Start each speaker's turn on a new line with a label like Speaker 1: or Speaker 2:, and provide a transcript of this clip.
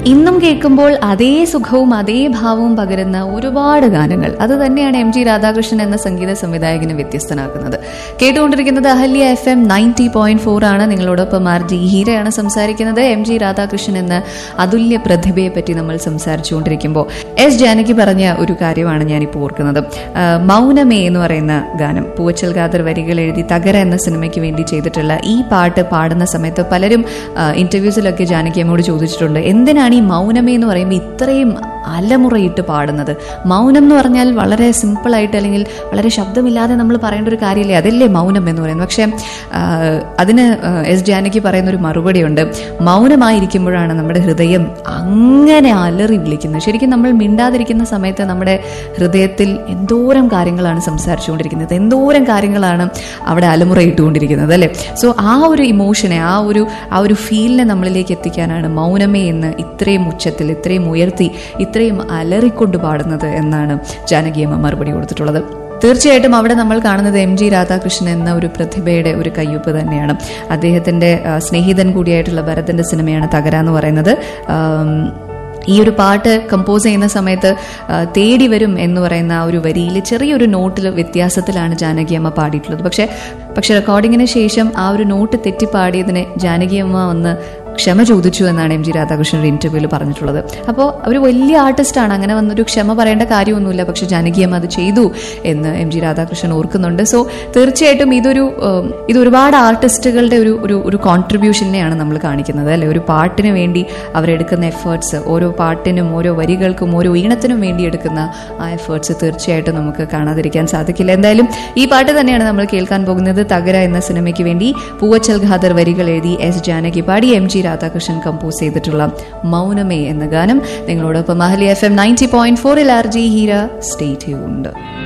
Speaker 1: ഇന്നും കേൾക്കുമ്പോൾ അതേ സുഖവും അതേ ഭാവവും പകരുന്ന ഒരുപാട് ഗാനങ്ങൾ അത് തന്നെയാണ് എം ജി രാധാകൃഷ്ണൻ എന്ന സംഗീത സംവിധായകനെ വ്യത്യസ്തനാക്കുന്നത് കേട്ടുകൊണ്ടിരിക്കുന്നത് Ahalya F M ninety point four ആണ് നിങ്ങളോടൊപ്പം ആർ ജി ഹീരയാണ് സംസാരിക്കുന്നത് എം ജി രാധാകൃഷ്ണൻ എന്ന അതുല്യ പ്രതിഭയെ പറ്റി നമ്മൾ സംസാരിച്ചുകൊണ്ടിരിക്കുമ്പോൾ എസ് ജാനകി പറഞ്ഞ ഒരു കാര്യമാണ് ഞാനിപ്പോൾ ഓർക്കുന്നത് ആ, മൗനമേ എന്ന് പറയുന്ന ഗാനം പൂവച്ചൽ ഖാദർ വരികൾ എഴുതി തകര എന്ന സിനിമയ്ക്ക് വേണ്ടി ചെയ്തിട്ടുള്ള ഈ പാട്ട് പാടുന്ന സമയത്ത് പലരും ഇന്റർവ്യൂസിലൊക്കെ ജാനകി അമ്മയോട് ചോദിച്ചിട്ടുണ്ട് എന്തിനാണ് ഈ മൗനമേ എന്ന് പറയുമ്പോൾ ഇത്രയും അലമുറയിട്ട് പാടുന്നത് മൗനം എന്ന് പറഞ്ഞാൽ വളരെ സിമ്പിളായിട്ട് അല്ലെങ്കിൽ വളരെ ശബ്ദമില്ലാതെ നമ്മൾ പറയേണ്ട ഒരു കാര്യമില്ലേ അതല്ലേ മൗനം എന്ന് പറയുന്നത് പക്ഷേ ആ, അതിന് ആ, എസ് ജാനകി പറയുന്ന ഒരു മറുപടിയുണ്ട് മൗനമായിരിക്കുമ്പോഴാണ് നമ്മുടെ ഹൃദയം അങ്ങനെ അലറി വിളിക്കുന്നത് ശരിക്കും നമ്മൾ മിണ്ടാതിരിക്കുന്ന സമയത്ത് നമ്മുടെ ഹൃദയത്തിൽ എന്തോരം കാര്യങ്ങളാണ് സംസാരിച്ചുകൊണ്ടിരിക്കുന്നത് എന്തോരം കാര്യങ്ങളാണ് അവിടെ അലമുറയിട്ടുകൊണ്ടിരിക്കുന്നത് അല്ലേ സോ ആ ഒരു ഇമോഷനെ ആ ഒരു ആ ഒരു ഫീലിനെ നമ്മളിലേക്ക് എത്തിക്കാനാണ് മൗനമേ എന്ന് ഇത്രയും ഉച്ചത്തിൽ ഇത്രയും ഉയർത്തി ഇത്രയും അലറിക്കൊണ്ട് പാടുന്നത് എന്നാണ് ജാനകിയമ്മ മറുപടി കൊടുത്തിട്ടുള്ളത് തീർച്ചയായിട്ടും അവിടെ നമ്മൾ കാണുന്നത് എം ജി രാധാകൃഷ്ണൻ എന്ന ഒരു പ്രതിഭയുടെ ഒരു കയ്യൊപ്പ് തന്നെയാണ് അദ്ദേഹത്തിന്റെ ആ, സ്നേഹിതൻ കൂടിയായിട്ടുള്ള ഭരതന്റെ സിനിമയാണ് തകര എന്ന് പറയുന്നത് ആം, ഈ ഒരു പാട്ട് കമ്പോസ് ചെയ്യുന്ന സമയത്ത് ആ, തേടി വരും എന്ന് പറയുന്ന ആ ഒരു വരിയിൽ ചെറിയൊരു നോട്ടിൽ വ്യത്യാസത്തിലാണ് ജാനകിയമ്മ പാടിയിട്ടുള്ളത് പക്ഷേ പക്ഷെ റെക്കോർഡിങ്ങിന് ശേഷം ആ ഒരു നോട്ട് തെറ്റി പാടിയതിന് ജാനകിയമ്മ വന്ന് ക്ഷമ ചോദിച്ചു എന്നാണ് എം ജി രാധാകൃഷ്ണൻ ഒരു ഇന്റർവ്യൂവിൽ പറഞ്ഞിട്ടുള്ളത് അപ്പോൾ ഒരു വലിയ ആർട്ടിസ്റ്റാണ് അങ്ങനെ വന്നൊരു ക്ഷമ പറയേണ്ട കാര്യമൊന്നുമില്ല പക്ഷെ ജാനകിയമ്മ അത് ചെയ്തു എന്ന് എം ജി രാധാകൃഷ്ണൻ ഓർക്കുന്നുണ്ട് സോ തീർച്ചയായിട്ടും ഇതൊരു ഉം, ഇത് ഒരുപാട് ആർട്ടിസ്റ്റുകളുടെ ഒരു ഒരു ഒരു കോൺട്രിബ്യൂഷനെയാണ് നമ്മൾ കാണിക്കുന്നത് അല്ലെ ഒരു പാട്ടിന് വേണ്ടി അവരെടുക്കുന്ന എഫേർട്സ് ഓരോ പാട്ടിനും ഓരോ വരികൾക്കും ഓരോ ഈണത്തിനും വേണ്ടി എടുക്കുന്ന ആ എഫേർട്സ് തീർച്ചയായിട്ടും നമുക്ക് കാണാതിരിക്കാൻ സാധിക്കില്ല എന്തായാലും ഈ പാട്ട് തന്നെയാണ് നമ്മൾ കേൾക്കാൻ പോകുന്നത് തകര എന്ന സിനിമയ്ക്ക് വേണ്ടി പൂവച്ചൽ ഖാദർ വരികൾ എഴുതി എസ് ജാനകി പാടി എം ജി രാധാകൃഷ്ണൻ കമ്പോസ് ചെയ്തിട്ടുള്ള മൗനമേ എന്ന ഗാനം നിങ്ങളോടൊപ്പം Ahalya F M ninety point ഫോറിൽ ആർ ജി ഹീര സ്റ്റേറ്റ് ഉണ്ട്